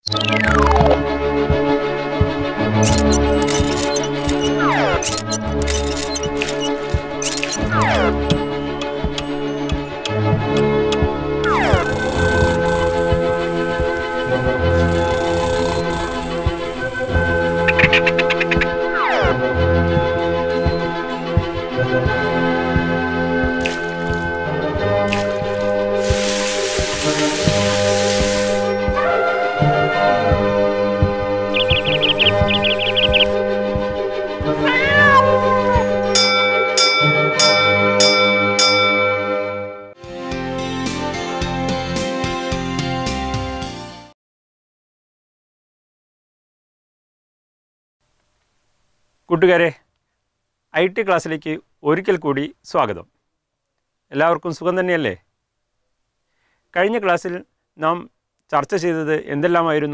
കൂട്ടുകാരെ I T ക്ലാസ്സിലേക്ക് ഒരിക്കൽ കൂടി സ്വാഗതം എല്ലാവർക്കും സുഖം തന്നെയല്ലേ കഴിഞ്ഞ ക്ലാസ്സിൽ നാം ചർച്ച ചെയ്തത് എന്തെല്ലാമായിരുന്നു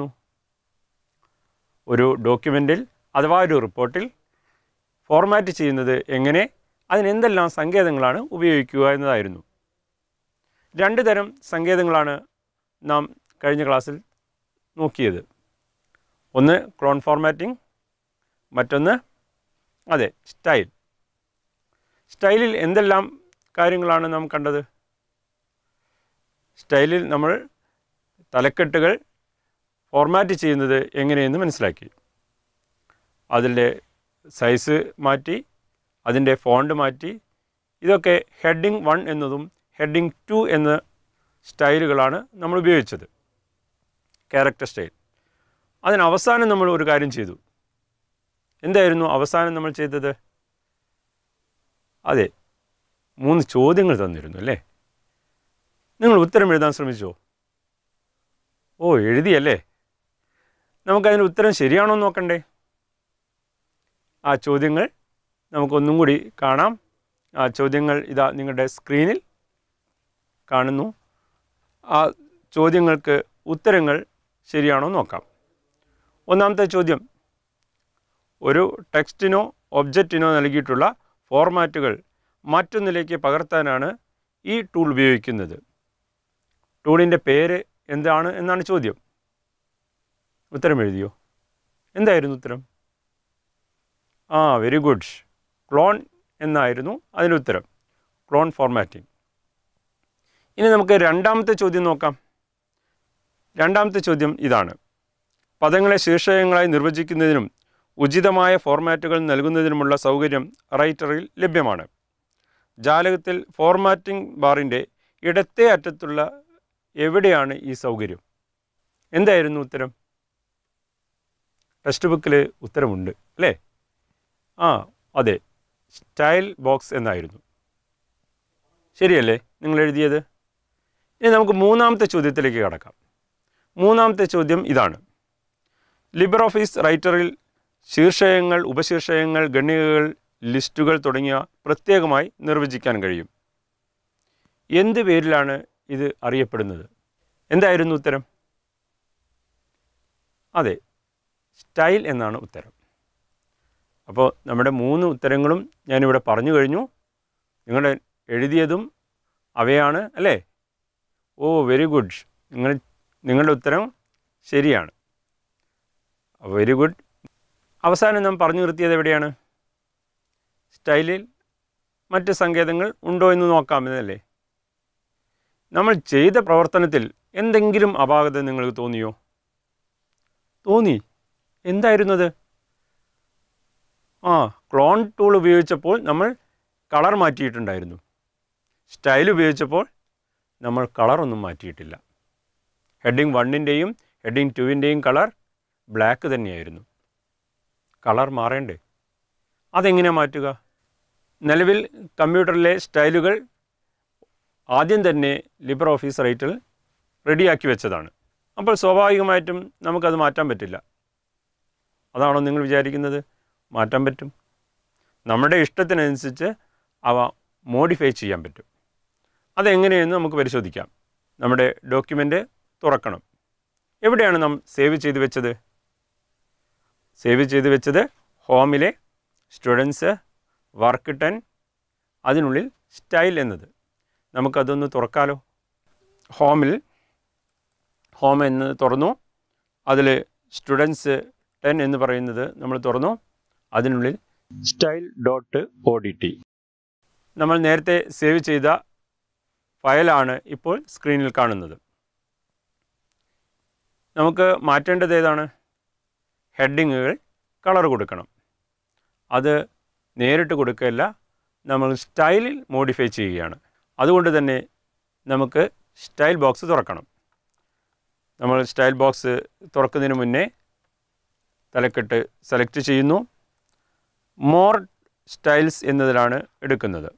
ഒരു ഡോക്യുമെൻറ്റിൽ അഥവാ ഒരു റിപ്പോർട്ടിൽ ഫോർമാറ്റ് ചെയ്യുന്നത് എങ്ങനെ അതിനെന്തെല്ലാം സങ്കേതങ്ങളാണ് ഉപയോഗിക്കുക എന്നതായിരുന്നു രണ്ട് തരം സങ്കേതങ്ങളാണ് നാം കഴിഞ്ഞ ക്ലാസ്സിൽ നോക്കിയത് ഒന്ന് ക്ലോൺ ഫോർമാറ്റിംഗ് മറ്റൊന്ന് അതെ സ്റ്റൈൽ സ്റ്റൈലിൽ എന്തെല്ലാം കാര്യങ്ങളാണ് നാം കണ്ടത് സ്റ്റൈലിൽ നമ്മൾ തലക്കെട്ടുകൾ ഫോർമാറ്റ് ചെയ്യുന്നത് എങ്ങനെയെന്ന് മനസ്സിലാക്കി അതിൻ്റെ സൈസ് മാറ്റി അതിൻ്റെ ഫോണ്ട് മാറ്റി ഇതൊക്കെ ഹെഡിങ് വൺ എന്നതും ഹെഡിങ് ടു എന്ന സ്റ്റൈലുകളാണ് നമ്മൾ ഉപയോഗിച്ചത് ക്യാരക്ടർ സ്റ്റൈൽ അതിന് അവസാനം നമ്മൾ ഒരു കാര്യം ചെയ്തു എന്തായിരുന്നു അവസാനം നമ്മൾ ചെയ്തത് അതെ മൂന്ന് ചോദ്യങ്ങൾ തന്നിരുന്നു അല്ലേ നിങ്ങൾ ഉത്തരം എഴുതാൻ ശ്രമിച്ചോ ഓ എഴുതിയല്ലേ നമുക്കതിന് ഉത്തരം ശരിയാണോ എന്ന് നോക്കണ്ടേ ആ ചോദ്യങ്ങൾ നമുക്കൊന്നും കൂടി കാണാം ആ ചോദ്യങ്ങൾ ഇതാ നിങ്ങളുടെ സ്ക്രീനിൽ കാണുന്നു ആ ചോദ്യങ്ങൾക്ക് ഉത്തരങ്ങൾ ശരിയാണോ എന്ന് നോക്കാം ഒന്നാമത്തെ ചോദ്യം ഒരു ടെക്സ്റ്റിനോ ഒബ്ജക്റ്റിനോ നൽകിയിട്ടുള്ള ഫോർമാറ്റുകൾ മറ്റൊന്നിലേക്ക് പകർത്താനാണ് ഈ ടൂൾ ഉപയോഗിക്കുന്നത് ടൂളിൻ്റെ പേര് എന്താണ് എന്നാണ് ചോദ്യം ഉത്തരം എഴുതിയോ എന്തായിരുന്നു ഉത്തരം ആ വെരി ഗുഡ് ക്ലോൺ എന്നായിരുന്നു അതിൻ്റെ ഉത്തരം ക്ലോൺ ഫോർമാറ്റിംഗ് ഇനി നമുക്ക് രണ്ടാമത്തെ ചോദ്യം നോക്കാം രണ്ടാമത്തെ ചോദ്യം ഇതാണ് പദങ്ങളെ ശീർഷകങ്ങളായി നിർവചിക്കുന്നതിനും ഉചിതമായ ഫോർമാറ്റുകൾ നൽകുന്നതിനുമുള്ള സൗകര്യം റൈറ്ററിൽ ലഭ്യമാണ് ജാലകത്തിൽ ഫോർമാറ്റിംഗ് ബാറിൻ്റെ ഇടത്തെ അറ്റത്തുള്ള എവിടെയാണ് ഈ സൗകര്യം എന്തായിരുന്നു ഉത്തരം ടെക്സ്റ്റ് ബുക്കിൽ ഉത്തരമുണ്ട് അല്ലേ ആ അതെ സ്റ്റൈൽ ബോക്സ് എന്നായിരുന്നു ശരിയല്ലേ നിങ്ങൾ എഴുതിയത് ഇനി നമുക്ക് മൂന്നാമത്തെ ചോദ്യത്തിലേക്ക് കടക്കാം മൂന്നാമത്തെ ചോദ്യം ഇതാണ് ലിബർ ഓഫീസ് റൈറ്ററിൽ ശീർഷകങ്ങൾ ഉപശീർഷകങ്ങൾ ഗണ്ണികകൾ ലിസ്റ്റുകൾ തുടങ്ങിയ പ്രത്യേകമായി നിർവചിക്കാൻ കഴിയും എന്ത് പേരിലാണ് ഇത് അറിയപ്പെടുന്നത് എന്തായിരുന്നു ഉത്തരം അതെ സ്റ്റൈൽ എന്നാണ് ഉത്തരം അപ്പോൾ നമ്മുടെ മൂന്ന് ഉത്തരങ്ങളും ഞാനിവിടെ പറഞ്ഞു കഴിഞ്ഞു നിങ്ങളുടെ എഴുതിയതും അവയാണ് അല്ലേ ഓ വെരി ഗുഡ് നിങ്ങൾ നിങ്ങളുടെ ഉത്തരം ശരിയാണ് വെരി ഗുഡ് അവസാനം നാം പറഞ്ഞു നിർത്തിയത് എവിടെയാണ് സ്റ്റൈലിൽ മറ്റ് സങ്കേതങ്ങൾ ഉണ്ടോ എന്ന് നോക്കാമെന്നല്ലേ നമ്മൾ ചെയ്ത പ്രവർത്തനത്തിൽ എന്തെങ്കിലും അപാകത നിങ്ങൾക്ക് തോന്നിയോ തോന്നി എന്തായിരുന്നത് ആ ക്ലോൺ ടൂൾ ഉപയോഗിച്ചപ്പോൾ നമ്മൾ കളർ മാറ്റിയിട്ടുണ്ടായിരുന്നു സ്റ്റൈൽ ഉപയോഗിച്ചപ്പോൾ നമ്മൾ കളറൊന്നും മാറ്റിയിട്ടില്ല ഹെഡിങ് വണ്ണിൻ്റെയും ഹെഡിങ് ടുവിൻ്റെയും കളർ ബ്ലാക്ക് തന്നെയായിരുന്നു കളർ മാറേണ്ടേ അതെങ്ങനെ മാറ്റുക നിലവിൽ കമ്പ്യൂട്ടറിലെ സ്റ്റൈലുകൾ ആദ്യം തന്നെ ലിബർ ഓഫീസ് റൈറ്റിൽ റെഡിയാക്കി വെച്ചതാണ് അപ്പോൾ സ്വാഭാവികമായിട്ടും നമുക്കത് മാറ്റാൻ പറ്റില്ല അതാണോ നിങ്ങൾ വിചാരിക്കുന്നത് മാറ്റാൻ പറ്റും നമ്മുടെ ഇഷ്ടത്തിനനുസരിച്ച് അവ മോഡിഫൈ ചെയ്യാൻ പറ്റും അതെങ്ങനെയെന്ന് നമുക്ക് പരിശോധിക്കാം നമ്മുടെ ഡോക്യുമെൻ്റ് തുറക്കണം എവിടെയാണ് നാം സേവ് ചെയ്ത് വെച്ചത് സേവ് ചെയ്ത് വെച്ചത് ഹോമിലെ സ്റ്റുഡൻസ് വർക്ക് ടെൻ അതിനുള്ളിൽ സ്റ്റൈൽ എന്നത് നമുക്കതൊന്ന് തുറക്കാലോ ഹോമിൽ ഹോം എന്ന് തുറന്നു അതിൽ സ്റ്റുഡൻസ് ടെൻ എന്ന് പറയുന്നത് നമ്മൾ തുറന്നു അതിനുള്ളിൽ style dot O D T നമ്മൾ നേരത്തെ സേവ് ചെയ്ത ഫയലാണ് ഇപ്പോൾ സ്ക്രീനിൽ കാണുന്നത് നമുക്ക് മാറ്റേണ്ടത് ഏതാണ് ഹെഡിങ്ങുകൾ കളർ കൊടുക്കണം അത് നേരിട്ട് കൊടുക്കുകയല്ല നമ്മൾ സ്റ്റൈലിൽ മോഡിഫൈ ചെയ്യുകയാണ് അതുകൊണ്ട് തന്നെ നമുക്ക് സ്റ്റൈൽ ബോക്സ് തുറക്കണം നമ്മൾ സ്റ്റൈൽ ബോക്സ് തുറക്കുന്നതിന് മുന്നേ തലക്കെട്ട് സെലക്ട് ചെയ്യുന്നു മോർ സ്റ്റൈൽസ് എന്നതിലാണ് എടുക്കുന്നത്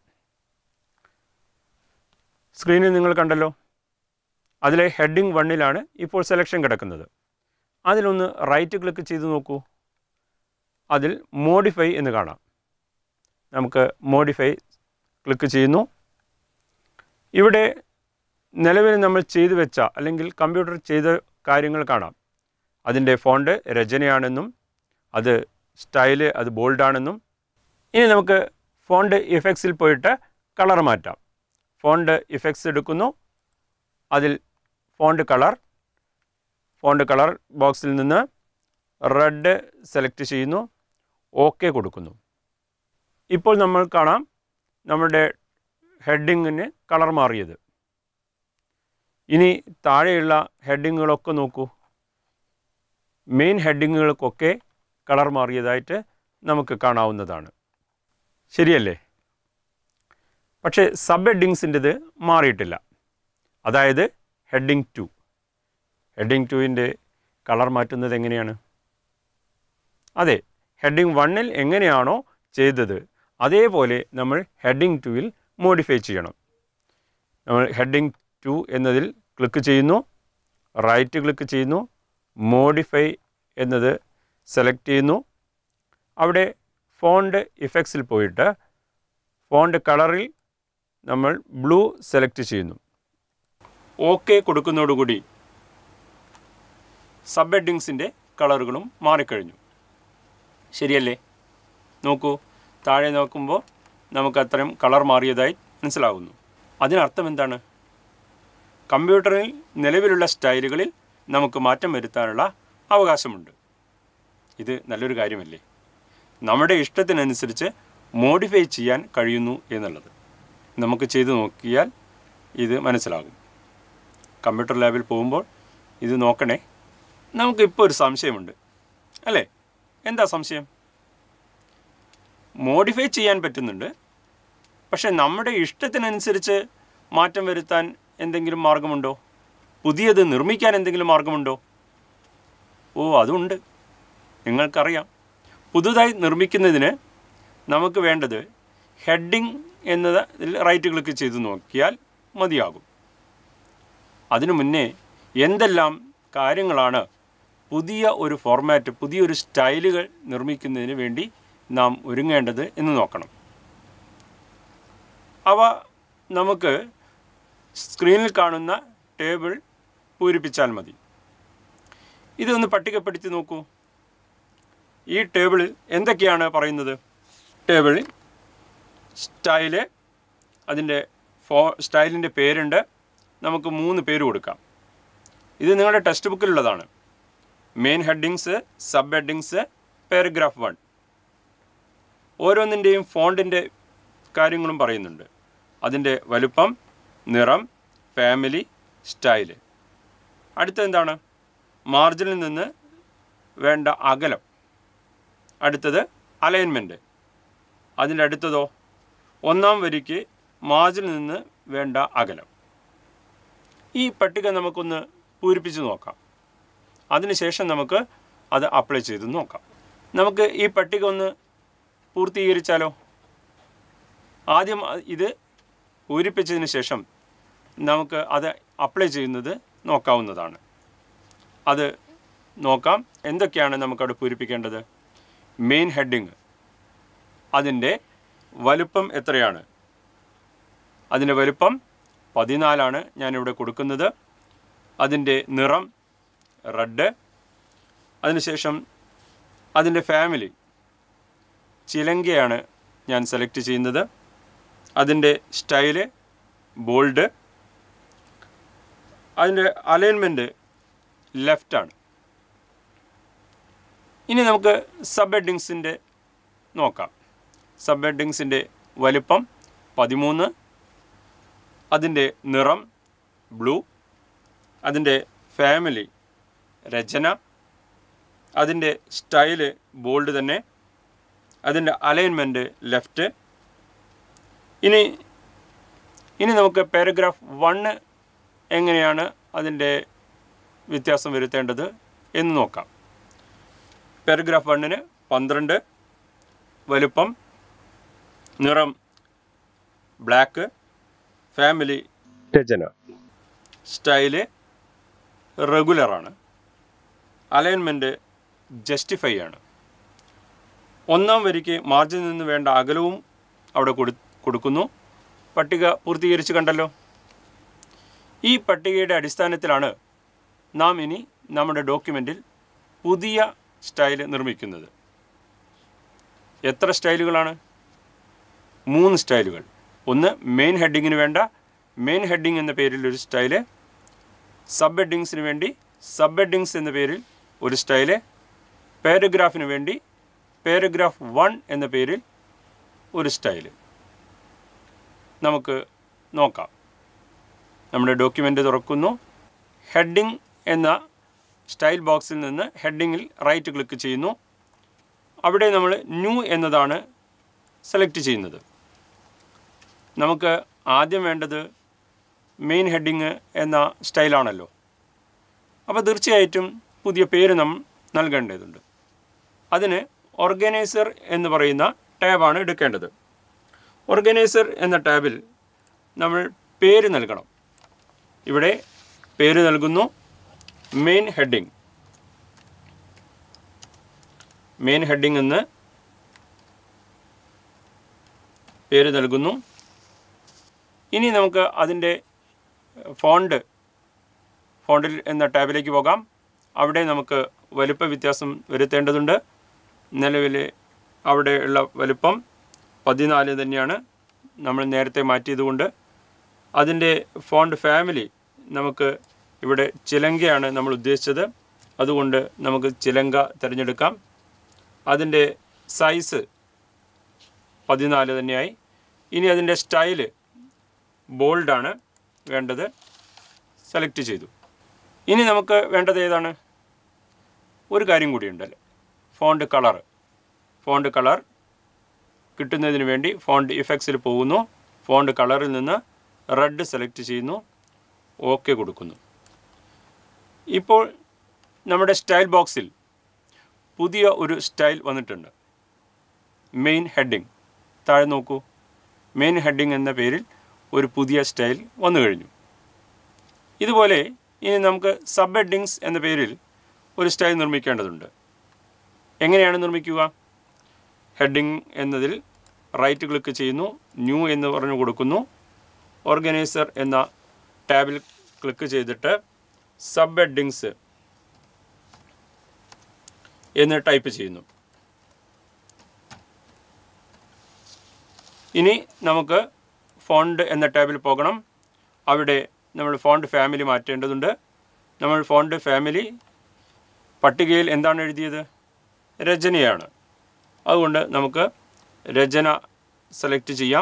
സ്ക്രീനിൽ നിങ്ങൾ കണ്ടല്ലോ അതിലെ ഹെഡിങ് വണ്ണിലാണ് ഇപ്പോൾ സെലക്ഷൻ കിടക്കുന്നത് അതിലൊന്ന് റൈറ്റ് ക്ലിക്ക് ചെയ്ത് നോക്കൂ അതിൽ മോഡിഫൈ എന്ന് കാണാം നമുക്ക് മോഡിഫൈ ക്ലിക്ക് ചെയ്യുന്നു ഇവിടെ നിലവിൽ നമ്മൾ ചെയ്തു വെച്ച അല്ലെങ്കിൽ കമ്പ്യൂട്ടർ ചെയ്ത കാര്യങ്ങൾ കാണാം അതിൻ്റെ ഫോണ്ട് രചനയാണെന്നും അത് സ്റ്റൈല് അത് ബോൾഡാണെന്നും ഇനി നമുക്ക് ഫോണ്ട് ഇഫക്ട്സിൽ പോയിട്ട് കളർ മാറ്റാം ഫോണ്ട് ഇഫക്ട്സ് എടുക്കുന്നു അതിൽ ഫോണ്ട് കളർ ഫോണ്ട് കളർ ബോക്സിൽ നിന്ന് റെഡ് സെലക്ട് ചെയ്യുന്നു ഓക്കെ കൊടുക്കുന്നു ഇപ്പോൾ നമ്മൾ കാണാം നമ്മുടെ ഹെഡിങ്ങിന് കളർ മാറിയത് ഇനി താഴെയുള്ള ഹെഡിങ്ങുകളൊക്കെ നോക്കൂ മെയിൻ ഹെഡിങ്ങുകൾക്കൊക്കെ കളർ മാറിയതായിട്ട് നമുക്ക് കാണാവുന്നതാണ് ശരിയല്ലേ പക്ഷേ സബ് ഹെഡിങ്സിൻ്റെത് മാറിയിട്ടില്ല അതായത് ഹെഡിങ് ടു ഹെഡിങ് ടുവിൻ്റെ കളർ മാറ്റുന്നത് എങ്ങനെയാണ് അതെ ഹെഡിങ് വണ്ണിൽ എങ്ങനെയാണോ ചെയ്തത് അതേപോലെ നമ്മൾ ഹെഡിങ് ടുവിൽ മോഡിഫൈ ചെയ്യണം നമ്മൾ ഹെഡിങ് ടു എന്നതിൽ ക്ലിക്ക് ചെയ്യുന്നു റൈറ്റ് ക്ലിക്ക് ചെയ്യുന്നു മോഡിഫൈ എന്നത് സെലക്ട് ചെയ്യുന്നു അവിടെ ഫോണ്ട് ഇഫക്ട്സിൽ പോയിട്ട് ഫോണ്ട് കളറിൽ നമ്മൾ ബ്ലൂ സെലക്ട് ചെയ്യുന്നു ഓക്കെ കൊടുക്കുന്നതോടുകൂടി സബ് ഹെഡിങ്സിൻ്റെ കളറുകളും മാറിക്കഴിഞ്ഞു ശരിയല്ലേ നോക്കൂ താഴെ നോക്കുമ്പോൾ നമുക്ക് അത്രയും കളർ മാറിയതായി മനസ്സിലാകുന്നു അതിനർത്ഥം എന്താണ് കമ്പ്യൂട്ടറിൽ നിലവിലുള്ള സ്റ്റൈലുകളിൽ നമുക്ക് മാറ്റം വരുത്താനുള്ള അവകാശമുണ്ട് ഇത് നല്ലൊരു കാര്യമല്ലേ നമ്മുടെ ഇഷ്ടത്തിനനുസരിച്ച് മോഡിഫൈ ചെയ്യാൻ കഴിയുന്നു എന്നുള്ളത് നമുക്ക് ചെയ്തു നോക്കിയാൽ ഇത് മനസ്സിലാകും കമ്പ്യൂട്ടർ ലാബിൽ പോകുമ്പോൾ ഇത് നോക്കണേ നമുക്കിപ്പോൾ ഒരു സംശയമുണ്ട് അല്ലേ എന്താ സംശയം മോഡിഫൈ ചെയ്യാൻ പറ്റുന്നുണ്ട് പക്ഷേ നമ്മുടെ ഇഷ്ടത്തിനനുസരിച്ച് മാറ്റം വരുത്താൻ എന്തെങ്കിലും മാർഗമുണ്ടോ പുതിയത് നിർമ്മിക്കാൻ എന്തെങ്കിലും മാർഗമുണ്ടോ ഓ അതുണ്ട് നിങ്ങൾക്കറിയാം പുതുതായി നിർമ്മിക്കുന്നതിന് നമുക്ക് വേണ്ടത് ഹെഡിങ് എന്നതിൽ റൈറ്റ് ക്ലിക്ക് ചെയ്ത് നോക്കിയാൽ മതിയാകും അതിനു മുന്നേ എന്തെല്ലാം കാര്യങ്ങളാണ് പുതിയ ഒരു ഫോർമാറ്റ് പുതിയൊരു സ്റ്റൈലുകൾ നിർമ്മിക്കുന്നതിന് വേണ്ടി നാം ഒരുങ്ങേണ്ടത് എന്ന് നോക്കണം അവ നമുക്ക് സ്ക്രീനിൽ കാണുന്ന ടേബിൾ പൂരിപ്പിച്ചാൽ മതി ഇതൊന്ന് പട്ടികപ്പെടുത്തി നോക്കൂ ഈ ടേബിളിൽ എന്തൊക്കെയാണ് പറയുന്നത് ടേബിളിൽ സ്റ്റൈല് അതിൻ്റെ ഫോ സ്റ്റൈലിൻ്റെ പേരുണ്ട് നമുക്ക് മൂന്ന് പേര് കൊടുക്കാം ഇത് നിങ്ങളുടെ ടെക്സ്റ്റ് ബുക്കിലുള്ളതാണ് main headings sub headings paragraph one ഓരോന്നിൻ്റെയും ഫോണ്ടിൻ്റെ കാര്യങ്ങളും പറയുന്നുണ്ട് അതിൻ്റെ വലുപ്പം നിറം ഫാമിലി സ്റ്റൈല് അടുത്ത എന്താണ് മാർജിനിൽ നിന്ന് വേണ്ട അകലം അടുത്തത് അലൈൻമെൻറ്റ് അതിൻ്റെ അടുത്തതോ ഒന്നാം വരിക്ക് മാർജിനിൽ നിന്ന് വേണ്ട അകലം ഈ പട്ടിക നമുക്കൊന്ന് പൂരിപ്പിച്ച് നോക്കാം അതിനുശേഷം നമുക്ക് അത് അപ്ലൈ ചെയ്ത് നോക്കാം നമുക്ക് ഈ പട്ടിക ഒന്ന് പൂർത്തീകരിച്ചാലോ ആദ്യം ഇത് പൂരിപ്പിച്ചതിന് ശേഷം നമുക്ക് അത് അപ്ലൈ ചെയ്യുന്നത് നോക്കാവുന്നതാണ് അത് നോക്കാം എന്തൊക്കെയാണ് നമുക്കവിടെ പൂരിപ്പിക്കേണ്ടത് മെയിൻ ഹെഡിങ് അതിൻ്റെ വലുപ്പം എത്രയാണ് അതിൻ്റെ വലുപ്പം പതിനാലാണ് ഞാനിവിടെ കൊടുക്കുന്നത് അതിൻ്റെ നിറം റെഡ് അതിനുശേഷം അതിൻ്റെ ഫാമിലി ചിലങ്കയാണ് ഞാൻ സെലക്ട് ചെയ്യുന്നത് അതിൻ്റെ സ്റ്റൈല് ബോൾഡ് അതിൻ്റെ അലൈൻമെൻറ്റ് ലെഫ്റ്റാണ് ഇനി നമുക്ക് സബ് ഹെഡിങ്സിൻ്റെ നോക്കാം സബ് ഹെഡിങ്സിൻ്റെ വലിപ്പം പതിമൂന്ന് അതിൻ്റെ നിറം ബ്ലൂ അതിൻ്റെ ഫാമിലി രചന അതിൻ്റെ സ്റ്റൈല് ബോൾഡ് തന്നെ അതിൻ്റെ അലൈൻമെൻറ്റ് ലെഫ്റ്റ് ഇനി ഇനി നമുക്ക് പാരഗ്രാഫ് വണ്ണ് എങ്ങനെയാണ് അതിൻ്റെ വ്യത്യാസം വരുത്തേണ്ടത് എന്ന് നോക്കാം പാരഗ്രാഫ് വണ്ണിന് പന്ത്രണ്ട് വലുപ്പം നിറം ബ്ലാക്ക് ഫാമിലി രചന സ്റ്റൈല് റെഗുലറാണ് അലൈൻമെൻറ്റ് ജസ്റ്റിഫൈ ആണ് ഒന്നാം വരിക്ക് മാർജിനിൽ നിന്ന് വേണ്ട അകലവും അവിടെ കൊടു കൊടുക്കുന്നു പട്ടിക പൂർത്തീകരിച്ച് കണ്ടല്ലോ ഈ പട്ടികയുടെ അടിസ്ഥാനത്തിലാണ് നാം ഇനി നമ്മുടെ ഡോക്യുമെൻറ്റിൽ പുതിയ സ്റ്റൈൽ നിർമ്മിക്കുന്നത് എത്ര സ്റ്റൈലുകളാണ് മൂന്ന് സ്റ്റൈലുകൾ ഒന്ന് മെയിൻ ഹെഡിങ്ങിന് വേണ്ട മെയിൻ ഹെഡിങ് എന്ന പേരിൽ ഒരു സ്റ്റൈല് സബ് ഹെഡിങ്സിന് വേണ്ടി സബ് ഹെഡിങ്സ് എന്ന പേരിൽ ഒരു സ്റ്റൈല് പാരഗ്രാഫിന് വേണ്ടി പാരഗ്രാഫ് വൺ എന്ന പേരിൽ ഒരു സ്റ്റൈല് നമുക്ക് നോക്കാം നമ്മുടെ ഡോക്യുമെൻ്റ് തുറക്കുന്നു ഹെഡിങ് എന്ന സ്റ്റൈൽ ബോക്സിൽ നിന്ന് ഹെഡിങ്ങിൽ റൈറ്റ് ക്ലിക്ക് ചെയ്യുന്നു അവിടെ നമ്മൾ ന്യൂ എന്നതാണ് സെലക്ട് ചെയ്യുന്നത് നമുക്ക് ആദ്യം വേണ്ടത് മെയിൻ ഹെഡിങ് എന്ന സ്റ്റൈലാണല്ലോ അപ്പോൾ തീർച്ചയായിട്ടും പുതിയ പേര് നാം നൽകേണ്ടതുണ്ട് അതിന് ഓർഗനൈസർ എന്ന് പറയുന്ന ടാബാണ് എടുക്കേണ്ടത് ഓർഗനൈസർ എന്ന ടാബിൽ നമ്മൾ പേര് നൽകണം ഇവിടെ പേര് നൽകുന്നു മെയിൻ ഹെഡിങ് മെയിൻ ഹെഡിങ് എന്ന് പേര് നൽകുന്നു ഇനി നമുക്ക് അതിൻ്റെ ഫോണ്ട് ഫോണ്ടിൽ എന്ന ടാബിലേക്ക് പോകാം അവിടെ നമുക്ക് വലുപ്പ വ്യത്യാസം വരുത്തേണ്ടതുണ്ട് നിലവിൽ അവിടെയുള്ള വലുപ്പം പതിനാല് തന്നെയാണ് നമ്മൾ നേരത്തെ മാറ്റിയതുകൊണ്ട് അതിൻ്റെ ഫോണ്ട് ഫാമിലി നമുക്ക് ഇവിടെ ചിലങ്കയാണ് നമ്മൾ ഉദ്ദേശിച്ചത് അതുകൊണ്ട് നമുക്ക് ചിലങ്ക തിരഞ്ഞെടുക്കാം അതിൻ്റെ സൈസ് പതിനാല് തന്നെയായി ഇനി അതിൻ്റെ സ്റ്റൈല് ബോൾഡാണ് വേണ്ടത് സെലക്ട് ചെയ്തു ഇനി നമുക്ക് വേണ്ടത് ഏതാണ് ഒരു കാര്യം കൂടിയുണ്ടല്ലോ ഫോണ്ട് കളർ ഫോണ്ട് കളർ കിട്ടുന്നതിന് വേണ്ടി ഫോണ്ട് ഇഫക്ട്സിൽ പോകുന്നു ഫോണ്ട് കളറിൽ നിന്ന് റെഡ് സെലക്ട് ചെയ്യുന്നു ഓക്കെ കൊടുക്കുന്നു ഇപ്പോൾ നമ്മുടെ സ്റ്റൈൽ ബോക്സിൽ പുതിയ ഒരു സ്റ്റൈൽ വന്നിട്ടുണ്ട് മെയിൻ ഹെഡിങ് താഴെ നോക്കൂ മെയിൻ ഹെഡിങ് എന്ന പേരിൽ ഒരു പുതിയ സ്റ്റൈൽ വന്നു കഴിഞ്ഞു ഇതുപോലെ ഇനി നമുക്ക് സബ് ഹെഡിങ്സ് എന്ന പേരിൽ ഒരു സ്റ്റൈൽ നിർമ്മിക്കേണ്ടതുണ്ട് എങ്ങനെയാണ് നിർമ്മിക്കുക ഹെഡിങ് എന്നതിൽ റൈറ്റ് ക്ലിക്ക് ചെയ്യുന്നു ന്യൂ എന്ന് പറഞ്ഞു കൊടുക്കുന്നു ഓർഗനൈസർ എന്ന ടാബിൽ ക്ലിക്ക് ചെയ്തിട്ട് സബ് ഹെഡിങ്സ് എന്ന് ടൈപ്പ് ചെയ്യുന്നു ഇനി നമുക്ക് ഫോണ്ട് എന്ന ടാബിൽ പോകണം അവിടെ നമ്മൾ ഫോണ്ട് ഫാമിലി മാറ്റേണ്ടതുണ്ട് നമ്മൾ ഫോണ്ട് ഫാമിലി പട്ടികയിൽ എന്താണ് എഴുതിയത് രചനയാണ് അതുകൊണ്ട് നമുക്ക് രചന സെലക്ട് ചെയ്യാം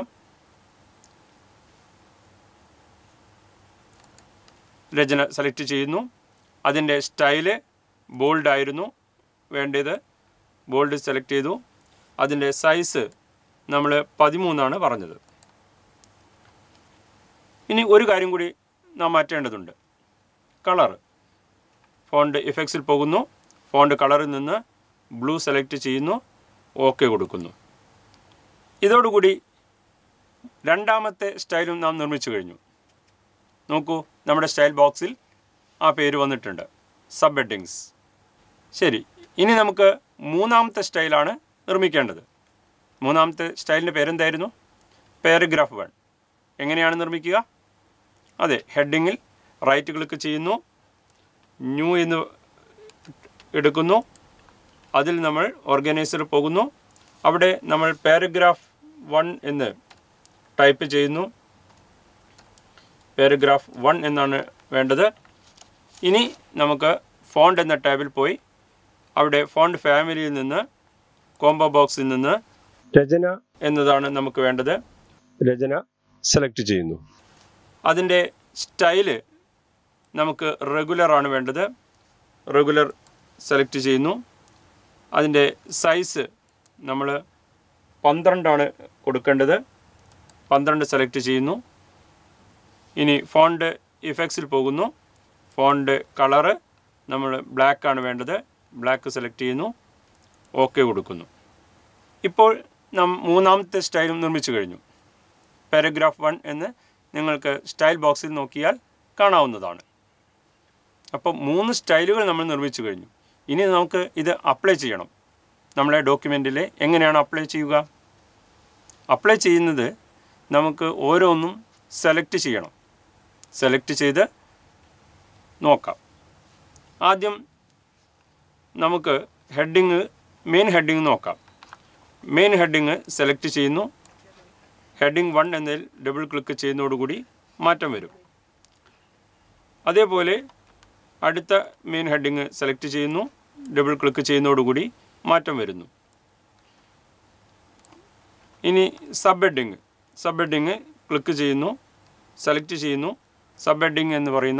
രചന സെലക്ട് ചെയ്യുന്നു അതിൻ്റെ സ്റ്റൈല് ബോൾഡ് ആയിരുന്നു വേണ്ടത് ബോൾഡ് സെലക്ട് ചെയ്തു അതിൻ്റെ സൈസ് നമ്മൾ പതിമൂന്നാണ് പറഞ്ഞത് ഇനി ഒരു കാര്യം കൂടി നാം മാറ്റേണ്ടതുണ്ട് കളർ ഫോണ്ട് ഇഫക്ട്സിൽ പോകുന്നു ഫോണ്ട് കളറിൽ നിന്ന് ബ്ലൂ സെലക്ട് ചെയ്യുന്നു ഓക്കെ കൊടുക്കുന്നു ഇതോടുകൂടി രണ്ടാമത്തെ സ്റ്റൈലും നാം നിർമ്മിച്ചു കഴിഞ്ഞു നോക്കൂ നമ്മുടെ സ്റ്റൈൽ ബോക്സിൽ ആ പേര് വന്നിട്ടുണ്ട് സബ് ഹെഡിങ്സ് ശരി ഇനി നമുക്ക് മൂന്നാമത്തെ സ്റ്റൈലാണ് നിർമ്മിക്കേണ്ടത് മൂന്നാമത്തെ സ്റ്റൈലിൻ്റെ പേരെന്തായിരുന്നു പാരഗ്രാഫ് വൺ എങ്ങനെയാണ് നിർമ്മിക്കുക അതെ ഹെഡിങ്ങിൽ റൈറ്റ് ക്ലിക്ക് ചെയ്യുന്നു ന്യൂ എന്ന് എടുക്കുന്നു അതിൽ നമ്മൾ ഓർഗനൈസർ പോകുന്നു അവിടെ നമ്മൾ പാരഗ്രാഫ് വൺ എന്ന് ടൈപ്പ് ചെയ്യുന്നു പാരഗ്രാഫ് വൺ എന്നാണ് വേണ്ടത് ഇനി നമുക്ക് ഫോണ്ട് എന്ന ടാബിൽ പോയി അവിടെ ഫോണ്ട് ഫാമിലിയിൽ നിന്ന് കോംബോ ബോക്സിൽ നിന്ന് രചന എന്നതാണ് നമുക്ക് വേണ്ടത് രചന സെലക്ട് ചെയ്യുന്നു അതിൻ്റെ സ്റ്റൈല് നമുക്ക് റെഗുലർ ആണ് വേണ്ടത് റെഗുലർ സെലക്ട് ചെയ്യുന്നു അതിൻ്റെ സൈസ് നമ്മൾ പന്ത്രണ്ടാണ് കൊടുക്കേണ്ടത് പന്ത്രണ്ട് സെലക്ട് ചെയ്യുന്നു ഇനി ഫോണ്ട് ഇഫക്ട്സിൽ പോകുന്നു ഫോണ്ട് കളറ് നമ്മൾ ബ്ലാക്ക് ആണ് വേണ്ടത് ബ്ലാക്ക് സെലക്ട് ചെയ്യുന്നു ഓക്കെ കൊടുക്കുന്നു ഇപ്പോൾ നാം മൂന്നാമത്തെ സ്റ്റൈലും നിർമ്മിച്ചു കഴിഞ്ഞു പാരഗ്രാഫ് വൺ എന്ന് നിങ്ങൾക്ക് സ്റ്റൈൽ ബോക്സിൽ നോക്കിയാൽ കാണാവുന്നതാണ് അപ്പോൾ മൂന്ന് സ്റ്റൈലുകൾ നമ്മൾ നിർമ്മിച്ചു കഴിഞ്ഞു ഇനി നമുക്ക് ഇത് അപ്ലൈ ചെയ്യണം നമ്മളെ ഡോക്യുമെൻറ്റിൽ എങ്ങനെയാണ് അപ്ലൈ ചെയ്യുക അപ്ലൈ ചെയ്യുന്നത് നമുക്ക് ഓരോന്നും സെലക്ട് ചെയ്യണം സെലക്ട് ചെയ്ത് നോക്കാം ആദ്യം നമുക്ക് ഹെഡിങ് മെയിൻ ഹെഡിങ് നോക്കാം മെയിൻ ഹെഡിങ് സെലക്ട് ചെയ്യുന്നു ഹെഡിങ് വൺ എന്നതിൽ ഡബിൾ ക്ലിക്ക് ചെയ്യുന്നതോടുകൂടി മാറ്റം വരും അതേപോലെ അടുത്ത മെയിൻ ഹെഡിങ് സെലക്ട് ചെയ്യുന്നു ഡബിൾ ക്ലിക്ക് ചെയ്യുന്നതോടുകൂടി മാറ്റം വരുന്നു ഇനി sub heading sub heading click ചെയ്യുന്നു സെലക്ട് ചെയ്യുന്നു സബ് ഹെഡിങ് എന്ന് പറയുന്ന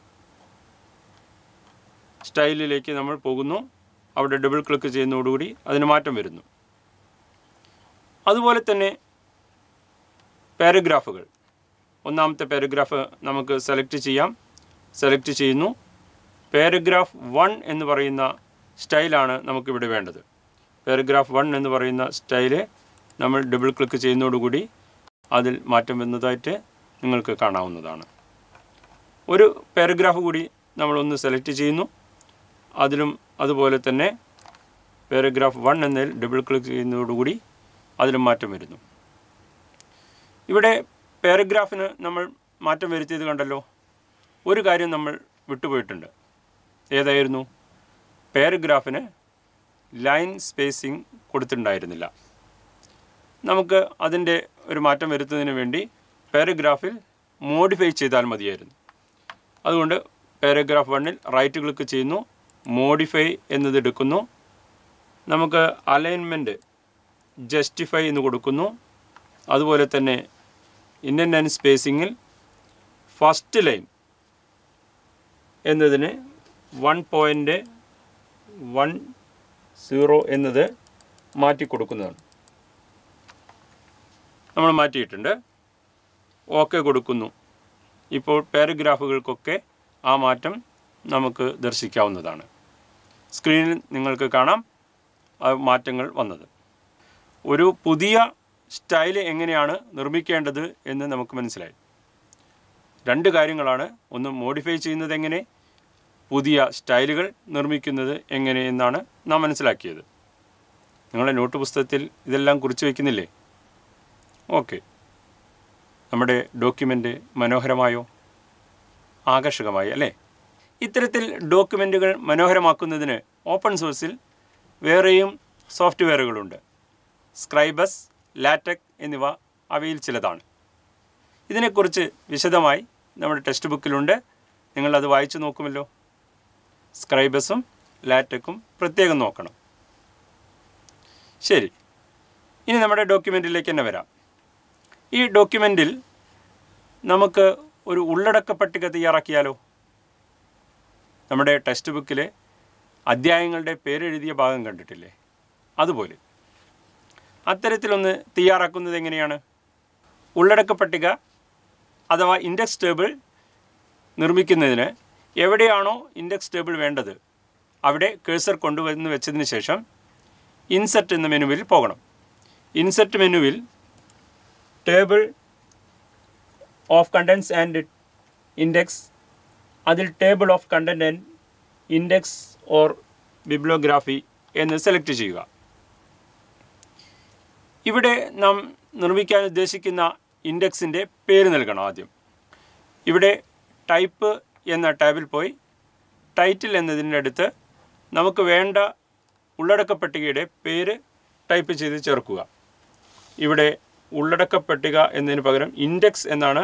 സ്റ്റൈലിലേക്ക് നമ്മൾ പോകുന്നു അവിടെ ഡബിൾ ക്ലിക്ക് ചെയ്യുന്നതോടുകൂടി അതിന് മാറ്റം വരുന്നു അതുപോലെ തന്നെ പാരഗ്രാഫുകൾ ഒന്നാമത്തെ പാരഗ്രാഫ് നമുക്ക് സെലക്ട് ചെയ്യാം സെലക്ട് ചെയ്യുന്നു പാരഗ്രാഫ് വൺ എന്ന് പറയുന്ന സ്റ്റൈലാണ് നമുക്കിവിടെ വേണ്ടത് പാരഗ്രാഫ് വൺ എന്ന് പറയുന്ന സ്റ്റൈല് നമ്മൾ ഡബിൾ ക്ലിക്ക് ചെയ്യുന്നതോടുകൂടി അതിൽ മാറ്റം വരുന്നതായിട്ട് നിങ്ങൾക്ക് കാണാവുന്നതാണ് ഒരു പാരഗ്രാഫ് കൂടി നമ്മളൊന്ന് സെലക്ട് ചെയ്യുന്നു അതിലും അതുപോലെ തന്നെ പാരഗ്രാഫ് വൺ എന്നതിൽ ഡബിൾ ക്ലിക്ക് ചെയ്യുന്നതോടുകൂടി അതിലും മാറ്റം വരുന്നു ഇവിടെ പാരഗ്രാഫിന് നമ്മൾ മാറ്റം വരുത്തിയത് കണ്ടല്ലോ ഒരു കാര്യം നമ്മൾ വിട്ടുപോയിട്ടുണ്ട് ഏതായിരുന്നു പാരഗ്രാഫിന് ലൈൻ സ്പേസിംഗ് കൊടുത്തിട്ടുണ്ടായിരുന്നില്ല നമുക്ക് അതിൻ്റെ ഒരു മാറ്റം വരുത്തുന്നതിന് വേണ്ടി പാരഗ്രാഫിൽ മോഡിഫൈ ചെയ്താൽ മതിയായിരുന്നു അതുകൊണ്ട് പാരഗ്രാഫ് വണ്ണിൽ റൈറ്റ് ക്ലിക്ക് ചെയ്യുന്നു മോഡിഫൈ എന്നത് എടുക്കുന്നു നമുക്ക് അലൈൻമെൻറ്റ് ജസ്റ്റിഫൈ എന്ന് കൊടുക്കുന്നു അതുപോലെ തന്നെ ഇന്നൻ ആൻഡ് സ്പേസിങ്ങിൽ ഫസ്റ്റ് ലൈൻ എന്നതിന് വൺ പോയിൻ്റ് വൺ സീറോ എന്നത് മാറ്റി കൊടുക്കുന്നതാണ് നമ്മൾ മാറ്റിയിട്ടുണ്ട് ഓക്കെ കൊടുക്കുന്നു ഇപ്പോൾ പാരഗ്രാഫുകൾക്കൊക്കെ ആ മാറ്റം നമുക്ക് ദർശിക്കാവുന്നതാണ് സ്ക്രീനിൽ നിങ്ങൾക്ക് കാണാം ആ മാറ്റങ്ങൾ വന്നത് ഒരു പുതിയ സ്റ്റൈൽ എങ്ങനെയാണ് നിർമ്മിക്കേണ്ടത് എന്ന് നമുക്ക് മനസ്സിലായി രണ്ട് കാര്യങ്ങളാണ് ഒന്ന് മോഡിഫൈ ചെയ്യുന്നത് എങ്ങനെ പുതിയ സ്റ്റൈലുകൾ നിർമ്മിക്കുന്നത് എങ്ങനെ എന്നാണ് നാം മനസ്സിലാക്കിയത് നിങ്ങളുടെ നോട്ട് പുസ്തകത്തിൽ ഇതെല്ലാം കുറിച്ച് വയ്ക്കുന്നില്ലേ ഓക്കെ നമ്മുടെ ഡോക്യുമെൻ്റ് മനോഹരമായോ ആകർഷകമായി അല്ലേ ഇത്തരത്തിൽ ഡോക്യുമെൻറ്റുകൾ മനോഹരമാക്കുന്നതിന് ഓപ്പൺ സോഴ്സിൽ വേറെയും സോഫ്റ്റ്വെയറുകളുണ്ട് സ്ക്രൈബസ് ലാറ്റക് എന്നിവ അവയിൽ ചിലതാണ് ഇതിനെക്കുറിച്ച് വിശദമായി നമ്മുടെ ടെക്സ്റ്റ് ബുക്കിലുണ്ട് നിങ്ങളത് വായിച്ചു നോക്കുമല്ലോ സ്ക്രൈബസും ലാറ്റക്കും പ്രത്യേകം നോക്കണം ശരി ഇനി നമ്മുടെ ഡോക്യുമെൻറ്റിലേക്ക് തന്നെ വരാം ഈ ഡോക്യുമെൻറ്റിൽ നമുക്ക് ഒരു ഉള്ളടക്ക പട്ടിക തയ്യാറാക്കിയാലോ നമ്മുടെ ടെക്സ്റ്റ് ബുക്കിലെ അധ്യായങ്ങളുടെ പേരെഴുതിയ ഭാഗം കണ്ടിട്ടില്ലേ അതുപോലെ അത്തരത്തിലൊന്ന് തയ്യാറാക്കുന്നത് എങ്ങനെയാണ് ഉള്ളടക്ക പട്ടിക അഥവാ ഇൻഡെക്സ് ടേബിൾ നിർമ്മിക്കുന്നതിന് എവിടെയാണോ ഇൻഡെക്സ് ടേബിൾ വേണ്ടത് അവിടെ കേഴ്സർ കൊണ്ടുവന്ന് വെച്ചതിന് ശേഷം ഇൻസെർട്ട് എന്ന മെനുവിൽ പോകണം ഇൻസെർട്ട് മെനുവിൽ table of contents and index അതിൽ table of content and index or bibliography എന്ന് സെലക്ട് ചെയ്യുക ഇവിടെ നാം നിർമ്മിക്കാൻ ഉദ്ദേശിക്കുന്ന ഇൻഡെക്സിൻ്റെ പേര് നൽകണം ആദ്യം ഇവിടെ ടൈപ്പ് എന്ന ടാബിൽ പോയി ടൈറ്റിൽ എന്നതിൻ്റെ അടുത്ത് നമുക്ക് വേണ്ട ഉള്ളടക്ക പട്ടികയുടെ പേര് ടൈപ്പ് ചെയ്ത് ചേർക്കുക ഇവിടെ ഉള്ളടക്ക പട്ടിക എന്നതിന് പകരം ഇൻഡെക്സ് എന്നാണ്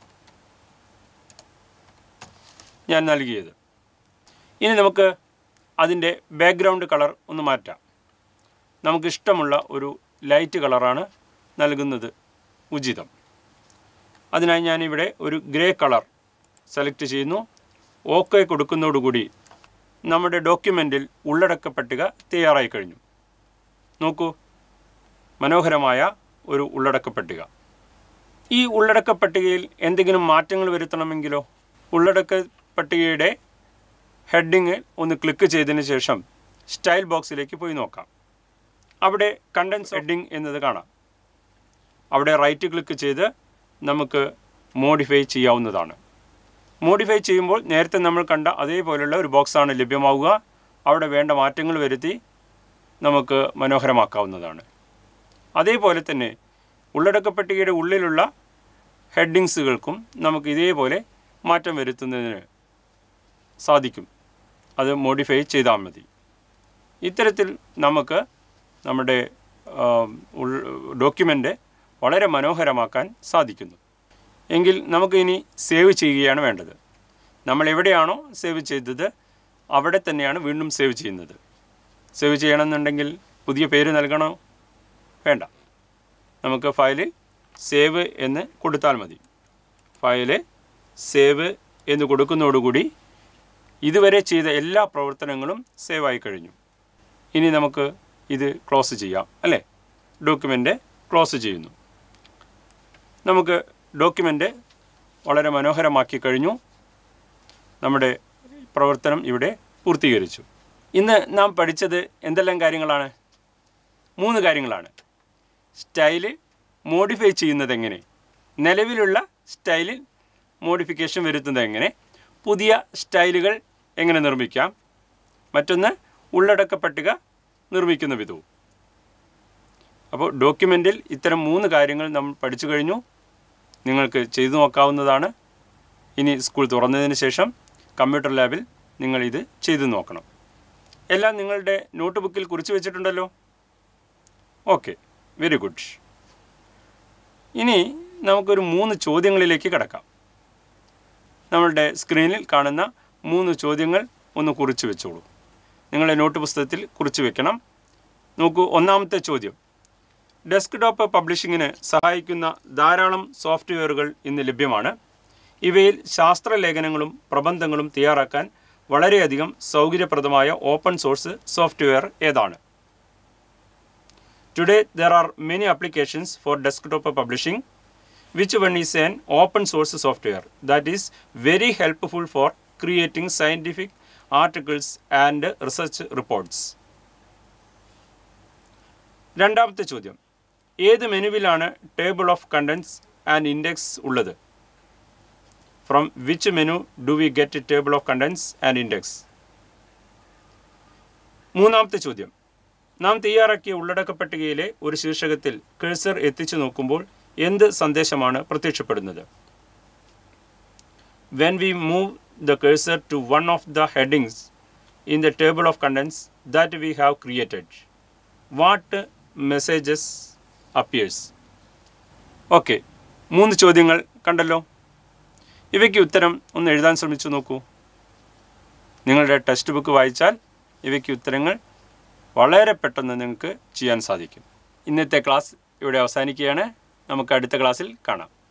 ഞാൻ നൽകിയത് ഇനി നമുക്ക് അതിൻ്റെ ബാക്ക്ഗ്രൗണ്ട് കളർ ഒന്ന് മാറ്റാം നമുക്കിഷ്ടമുള്ള ഒരു ലൈറ്റ് കളറാണ് നൽകുന്നത് ഉചിതം അതിനായി ഞാനിവിടെ ഒരു ഗ്രേ കളർ സെലക്ട് ചെയ്യുന്നു ഓക്കെ കൊടുക്കുന്നതോടുകൂടി നമ്മുടെ ഡോക്യുമെൻറ്റിൽ ഉള്ളടക്ക പട്ടിക തയ്യാറായി കഴിഞ്ഞു നോക്കൂ മനോഹരമായ ഒരു ഉള്ളടക്ക പട്ടിക ഈ ഉള്ളടക്ക പട്ടികയിൽ എന്തെങ്കിലും മാറ്റങ്ങൾ വരുത്തണമെങ്കിലോ ഉള്ളടക്ക പട്ടികയുടെ ഹെഡിങ് ഒന്ന് ക്ലിക്ക് ചെയ്തതിന് ശേഷം സ്റ്റൈൽ ബോക്സിലേക്ക് പോയി നോക്കാം അവിടെ കണ്ടൻസ് ഹെഡിങ് എന്നത് കാണാം അവിടെ റൈറ്റ് ക്ലിക്ക് ചെയ്ത് നമുക്ക് മോഡിഫൈ ചെയ്യാവുന്നതാണ് മോഡിഫൈ ചെയ്യുമ്പോൾ നേരത്തെ നമ്മൾ കണ്ട അതേപോലെയുള്ള ഒരു ബോക്സാണ് ലഭ്യമാവുക അവിടെ വേണ്ട മാറ്റങ്ങൾ വരുത്തി നമുക്ക് മനോഹരമാക്കാവുന്നതാണ് അതേപോലെ തന്നെ ഉള്ളടക്ക പട്ടികയുടെ ഉള്ളിലുള്ള ഹെഡിങ്സുകൾക്കും നമുക്ക് ഇതേപോലെ മാറ്റം വരുത്തുന്നതിന് സാധിക്കും അത് മോഡിഫൈ ചെയ്താൽ മതി ഇത്തരത്തിൽ നമുക്ക് നമ്മുടെ ഡോക്യുമെൻ്റ് വളരെ മനോഹരമാക്കാൻ സാധിക്കുന്നു എങ്കിൽ നമുക്ക് ഇനി സേവ് ചെയ്യുകയാണ് വേണ്ടത് നമ്മൾ എവിടെയാണോ സേവ് ചെയ്തത് അവിടെ തന്നെയാണ് വീണ്ടും സേവ് ചെയ്യുന്നത് സേവ് ചെയ്യണമെന്നുണ്ടെങ്കിൽ പുതിയ പേര് നൽകണോ വേണ്ട നമുക്ക് ഫയലിൽ സേവ് എന്ന് കൊടുത്താൽ മതി ഫയല് സേവ് എന്ന് കൊടുക്കുന്നതോടുകൂടി ഇതുവരെ ചെയ്ത എല്ലാ പ്രവർത്തനങ്ങളും സേവ് ആയി കഴിഞ്ഞു ഇനി നമുക്ക് ഇത് ക്ലോസ് ചെയ്യാം അല്ലേ ഡോക്യുമെൻ്റ് ക്ലോസ് ചെയ്യുന്നു നമുക്ക് ഡോക്യുമെൻ്റ് വളരെ മനോഹരമാക്കി കഴിഞ്ഞു നമ്മുടെ പ്രവർത്തനം ഇവിടെ പൂർത്തീകരിച്ചു ഇന്ന് നാം പഠിച്ചത് എന്തെല്ലാം കാര്യങ്ങളാണ് മൂന്ന് കാര്യങ്ങളാണ് സ്റ്റൈല് മോഡിഫൈ ചെയ്യുന്നത് എങ്ങനെ നിലവിലുള്ള സ്റ്റൈലിൽ മോഡിഫിക്കേഷൻ വരുത്തുന്നത് എങ്ങനെ പുതിയ സ്റ്റൈലുകൾ എങ്ങനെ നിർമ്മിക്കാം മറ്റൊന്ന് ഉള്ളടക്ക പട്ടിക നിർമ്മിക്കുന്ന വിധവും അപ്പോൾ ഡോക്യുമെൻറ്റിൽ ഇത്തരം മൂന്ന് കാര്യങ്ങൾ നമ്മൾ പഠിച്ചു കഴിഞ്ഞു നിങ്ങൾക്ക് ചെയ്തു നോക്കാവുന്നതാണ് ഇനി സ്കൂൾ തുറന്നതിന് ശേഷം കമ്പ്യൂട്ടർ ലാബിൽ നിങ്ങൾ ഇത് ചെയ്തു നോക്കണം എല്ലാം നിങ്ങളുടെ നോട്ട് ബുക്കിൽ കുറിച്ച് വെച്ചിട്ടുണ്ടല്ലോ ഓക്കെ വെരി ഗുഡ് ഇനി നമുക്കൊരു മൂന്ന് ചോദ്യങ്ങളിലേക്ക് കിടക്കാം നമ്മളുടെ സ്ക്രീനിൽ കാണുന്ന മൂന്ന് ചോദ്യങ്ങൾ ഒന്ന് കുറിച്ച് വെച്ചോളൂ നിങ്ങളുടെ നോട്ട് പുസ്തകത്തിൽ കുറിച്ച് വെക്കണം നോക്കൂ ഒന്നാമത്തെ ചോദ്യം ഡെസ്ക്ടോപ്പ് പബ്ലിഷിങ്ങിന് സഹായിക്കുന്ന ധാരാളം സോഫ്റ്റ്വെയറുകൾ ഇന്ന് ലഭ്യമാണ് ഇവയിൽ ശാസ്ത്രലേഖനങ്ങളും പ്രബന്ധങ്ങളും തയ്യാറാക്കാൻ വളരെയധികം സൗകര്യപ്രദമായ ഓപ്പൺ സോഴ്സ് സോഫ്റ്റ്വെയർ ഏതാണ് today there are many applications for desktop publishing which one is an open source software that is very helpful for creating scientific articles and research reports. രണ്ടാമത്തെ ചോദ്യം ഏത് മെനുവിലാണ് table of contents and index ഉള്ളത് from which menu do we get table of contents and index മൂന്നാമത്തെ ചോദ്യം നാം തയ്യാറാക്കിയ ഉള്ളടക്ക പട്ടികയിലെ ഒരു ശീർഷകത്തിൽ കേഴ്സർ എത്തിച്ചു നോക്കുമ്പോൾ എന്ത് സന്ദേശമാണ് പ്രത്യക്ഷപ്പെടുന്നത് when we move the cursor to one of the headings in the table of contents that we have created what messages appears okay മൂന്ന് ചോദ്യങ്ങൾ കണ്ടല്ലോ ഇവയ്ക്ക് ഉത്തരം ഒന്ന് എഴുതാൻ ശ്രമിച്ചു നോക്കൂ നിങ്ങളുടെ ടെക്സ്റ്റ് ബുക്ക് വായിച്ചാൽ ഇവയ്ക്ക് ഉത്തരങ്ങൾ വളരെ പെട്ടെന്ന് നിങ്ങൾക്ക് ചെയ്യാൻ സാധിക്കും ഇന്നത്തെ ക്ലാസ് ഇവിടെ അവസാനിക്കുകയാണ് നമുക്ക് അടുത്ത ക്ലാസ്സിൽ കാണാം